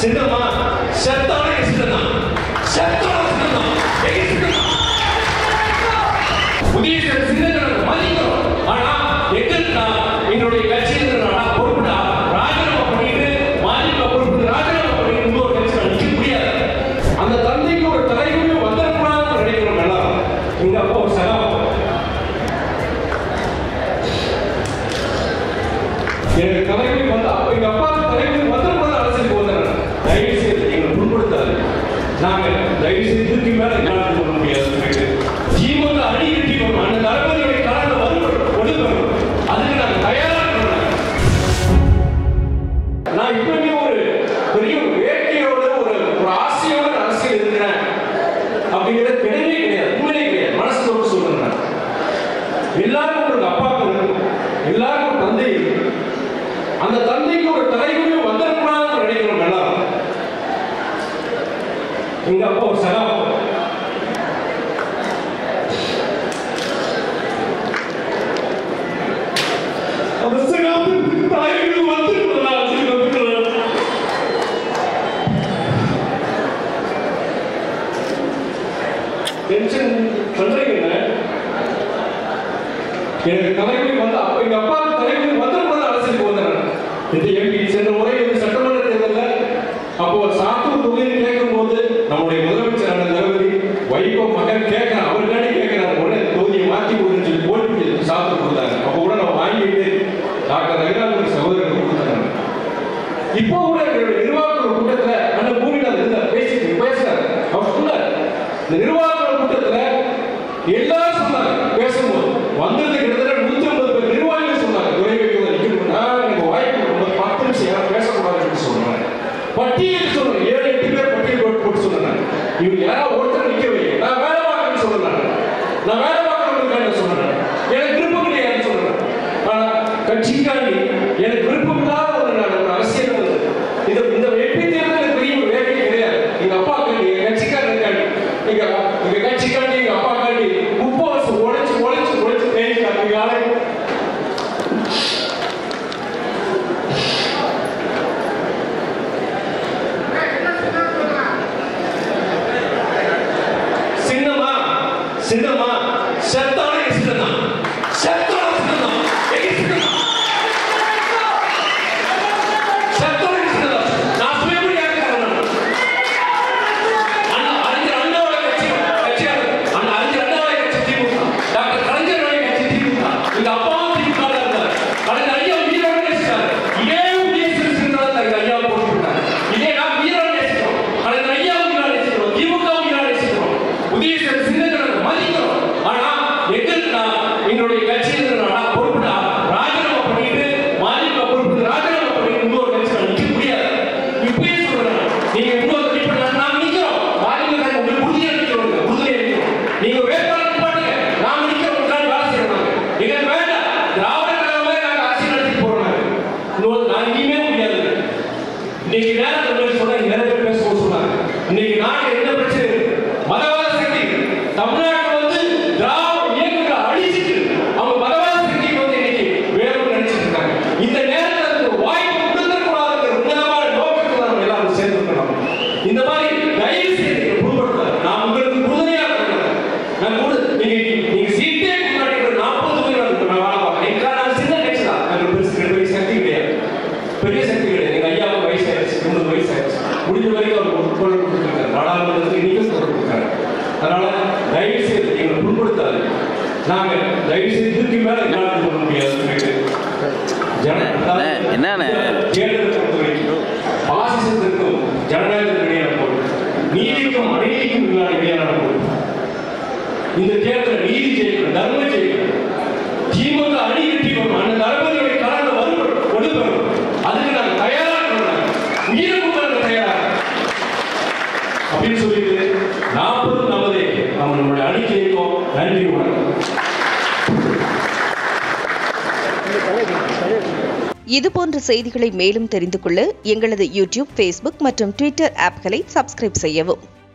சின்னம்மா செத்தாலே சின்னதான் செத்தாலும் சின்னதான் எங்க சின்னதான் புதிய சின்னங்களை மதிக்கிறோம் ஆனா எங்கன்னா எங்களுடைய கட்சியில் நான் பொறுப்புடா ராஜினாமா பண்ணிட்டு மாநில பொறுப்பு ராஜினாமா பண்ணிட்டு இன்னொரு கட்சியில் நிற்க முடியாது அந்த தந்தைக்கு ஒரு தலைவரும் வந்துடக்கூடாதுன்னு நினைக்கிறோம் எல்லாரும் எங்க அப்பா ஒரு சகாபம் எனக்கு தலைவலி வந்து அப்ப எங்க அப்பா தலைவலி வந்துடக்கூடாது அரசியலுக்கு வந்தாங்க தயவு செய்து எங்களை புண்படுத்தாது நாங்க தயவு செய்து இதுக்கு மேல எங்களால் பண்ண முடியாது சொல்லிட்டு ஜீவங்க அடி கட்டி போகணும் அந்த தளபதியுடைய காலத்தை வந்து ஒடுக்கணும் அதுக்கு நாங்க தயாரா இருக்கணும் நான் இப்பவுமே ஒரு பெரிய ஒரு வேட்கையோட ஒரு ஒரு ஆசையோட அரசியல் இருக்கிறேன் அப்படிங்கிறது கிடையவே கிடையாது உண்மையிலே கிடையாது மனசு தொட்டு சொல்றேன் நான். எல்லாருக்கும் ஒரு அப்பாக்கள் இருக்கும் எல்லாருக்கும் ஒரு தந்தை இருக்கு அந்த தந்தைக்கு ஒரு தலைவரும் வந்துடக்கூடாதுன்னு நினைக்கிறோம் எல்லாரும் எங்க அப்பா ஒரு சகாபம் அந்த சகாபத்துக்கு தலைவரும் வந்துடக்கூடாது வந்துடக்கூடாது டென்ஷன் பண்றீங்க எனக்கு தலைவலி வந்து அப்ப எங்க அப்பாவுக்கு தலைவலி வந்துடக்கூடாது அரசியலுக்கு வந்தேன் இந்த எம்பி சென்ற முறை வந்து சட்டமன்ற தேர்தலில் அப்போ சாத்தூர் தொகுதியில் கேட்கும்போது நம்முடைய முதலமைச்சரான தளபதி வைகோ மகன் கேட்கிறான் அவருக்காண்டி கேட்கிறார் உடனே தொகுதியை மாற்றி கொடுன்னு சொல்லி போட்டு சாத்தூர் கொடுத்தாங்க அப்போ கூட நான் வாங்கிட்டு டாக்டர் ரகுராமன் சகோதரர் கொடுத்தாங்க இப்போ கூட எங்களுடைய நிர்வாக கூட்டத்துல அண்ணன் பூமிநாத் இருந்தார் பேசிட்டு பேசுறாரு அவர் சொன்னார் இந்த நிர்வாக கூட்டத்துல எல்லாரும் சொன்னாங்க பேசும்போது வந்தது கிட்டத்தட்ட நூத்தி ஐம்பது பேர் நிர்வாகிகள் சொன்னாங்க துறை வைக்கிறது நிக்கணும் நான் எனக்கு வாய்ப்பு கொடுக்கும்போது பத்து நிமிஷம் யாரும் பேசக்கூடாதுன்னு சொன்னாங்க பட்டியல் சொல்றேன் ஏழு எட்டு பேர் பட்டியல் போட்டு போட்டு சொன்னாங்க இவங்க யாராவது ஒருத்தர் நிக்க வைங்க நான் வேலை பார்க்கணும்னு சொல்றேன் நான் வேலை பார்க்கணும்னு சொல்றேன் எனக்கு விருப்பம் கிடையாதுன்னு சொல்றேன் ஆனா கட்சிக்காண்டி எனக்கு விருப்பம் இல்லாத ஒரு நான் ஒரு அரசியல் வந்து இது இந்த வெற்றி தேர்தல் பெரிய ஒரு வேலை கிடையாது எங்க அப்பா காண்டி எங்க கட்சிக்காரன் காண்டி எங்க எங்க கட்சிக்காண்டி எங்க அப்பா காண்டி முப்பது உழைச்சு உழைச்சு உழைச்சு தேடி காண்டி ஆளை சின்னமா சின்னமா செத்தாலே சின்னதான் செத்தாலும் சின்னதான் எங்க சின்னதான் செத்தாலே சின்னதான் நான் சுயமொழியாக இருக்கிறேன் அண்ணா அறிஞர் அண்ணாவோட கட்சி கட்சியாளர் அண்ணா அறிஞர் அண்ணாவோட கட்சி திமுக டாக்டர் கலைஞரோட கட்சி திமுக எங்க அப்பாவும் திமுக ல இருந்தார் கலைஞர் ஐயா உயிரோட நேசிச்சார் இதே உயிர் சிறுசிருந்தாலும் எங்க ஐயா போட்டுருக்காங்க இதே நான் உயிரோட நேசிக்கிறோம் கலைஞர் ஐயா உயிரோட நேசிக்கிறோம் திமுக உயிரோட நேசிக்கிறோம் உதய சின்னங்களை மதிக்கிறோம் ஆனா எங்கன்னா எங்களுடைய கட்சியில் நான் பொறுப்புடா ராஜினாமா பண்ணிட்டு மாநில பொறுப்பு ராஜினாமா பண்ணிட்டு இன்னொரு கட்சியில் நிற்க முடியாது இப்பயே சொல்றேன் நீங்க இன்னொரு இப்ப நான் நாங்க நிக்கிறோம் மாநில கட்சி உங்களுக்கு உறுதியா நிக்கிறோம் உறுதியா நிக்கிறோம் நீங்க வேட்பாளர் பாருங்க நாங்க நிக்கிறோம் உட்கார்ந்து வேலை செய்யறாங்க எங்களுக்கு வேண்டாம் திராவிட கழகமே நாங்க அரசியல் நடத்தி போறோம் இன்னொரு நான் இனிமே முடியாது இன்னைக்கு நேரத்தில் சொன்னா நிறைய பேர் பேசுவோம் சொன்னாங்க இன்னைக்கு நாட்டில் என்ன பிரச்சனை இருக்கு மதவாத சக்தி தமிழ்நாட்டில் வந்து திராவிட இயக்கங்களை அழிச்சிட்டு அவங்க மதவாத சக்திக்கு வந்து இன்னைக்கு வேணும்னு நினைச்சிட்டு இருக்காங்க இந்த நேரத்தில் அதுக்கு ஒரு வாய்ப்பு கொடுத்துடக்கூடாதுங்கிற உன்னதமான நோக்கத்தில் நம்ம எல்லாரும் சேர்ந்துருக்கணும் இந்த மாதிரி தயவு செய்து நீங்க புண்படுத்தாது நான் உங்களுக்கு உறுதுணையாக இருக்கிறேன் நான் கூட நீங்க நீங்க சீட்டே முன்னாடி நாற்பது பேர் வந்து நான் வாழ பார்க்கிறேன் எங்க நான் சின்ன கட்சி தான் எனக்கு பெருசு பெரிய சக்தி கிடையாது பெரிய சக்தி கிடையாது எங்க ஐயாவுக்கு வயசு ஆயிடுச்சு தொண்ணூறு வயசு ஆயிடுச்சு முடிஞ்ச வரைக்கும் அவர் குரல் கொடுத்துருக்காரு நாடாளுமன்றத்துக்கு இன்னைக்கும் குரல் கொடுக்குறாரு அதனால தயவு செய்து எங்களை புண்படுத்தாது நாங்க தயவு செய்து இதுக்கு மேல எங்களால் பண்ண முடியாது சொல்லிட்டு ஜன அண்ணே, என்னண்ணே? தேர்தலை பொறுத்த வரைக்கும் பாசிசத்திற்கும் ஜனநாயகத்திற்கும் இடையான போர் நீதிக்கும் அநீதிக்கும் இல்லாத இடையான போர் இந்த தேர்தல் நீதி ஜெயிக்கணும் தர்மம் ஜெயிக்கணும் திமுக அணி கட்டி போகணும் அந்த தளபதியுடைய கலந்து வரும் கொடுக்கணும் அதுக்கு நாங்க தயாரா இருக்கணும் உயிருக்கு நாங்க தயாரா அப்படின்னு சொல்லிட்டு நாற்பது நமதே நம்ம நம்மளுடைய அணி ஜெயிக்கும் நன்றி வணக்கம் இதுபோன்ற செய்திகளை மேலும் தெரிந்து கொள்ள எங்களது யூடியூப் ஃபேஸ்புக் மற்றும் ட்விட்டர் ஆப்களை சப்ஸ்கிரைப் செய்யவும்